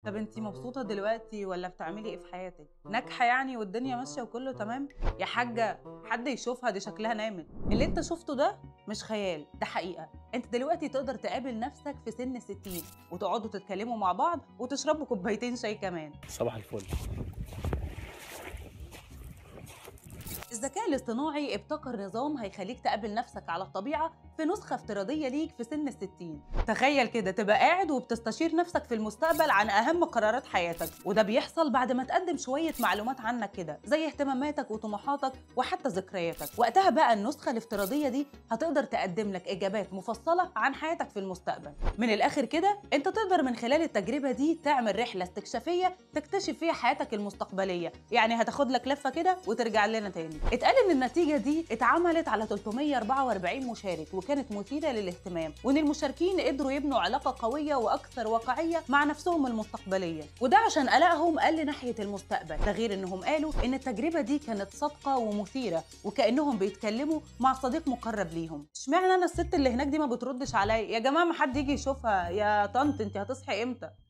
طب انتي مبسوطة دلوقتي ولا بتعملي ايه في حياتك؟ ناجحة يعني والدنيا ماشية وكله تمام؟ يا حاجة حد يشوفها دي شكلها نامت اللي انت شفته ده مش خيال ده حقيقة انت دلوقتي تقدر تقابل نفسك في سن 60 وتقعدوا تتكلموا مع بعض وتشربوا كوبايتين شاي كمان صباح الفل الذكاء الاصطناعي ابتكر نظام هيخليك تقابل نفسك على الطبيعة في نسخة افتراضية ليك في سن الستين تخيل كده تبقى قاعد وبتستشير نفسك في المستقبل عن أهم قرارات حياتك وده بيحصل بعد ما تقدم شوية معلومات عنك كده زي اهتماماتك وطموحاتك وحتى ذكرياتك وقتها بقى النسخة الافتراضية دي هتقدر تقدم لك إجابات مفصلة عن حياتك في المستقبل من الآخر كده أنت تقدر من خلال التجربة دي تعمل رحلة استكشافية تكتشف فيها حياتك المستقبلية يعني هتاخد لك لفة كده وترجع لنا تاني اتقال ان النتيجه دي اتعملت على 344 مشارك وكانت مثيره للاهتمام وان المشاركين قدروا يبنوا علاقه قويه واكثر واقعيه مع نفسهم المستقبليه وده عشان قلقهم قل ناحيه المستقبل ده غير انهم قالوا ان التجربه دي كانت صادقه ومثيره وكانهم بيتكلموا مع صديق مقرب ليهم اشمعنى انا الست اللي هناك دي ما بتردش عليا يا جماعه ما حد يجي يشوفها يا طنط انت هتصحي امتى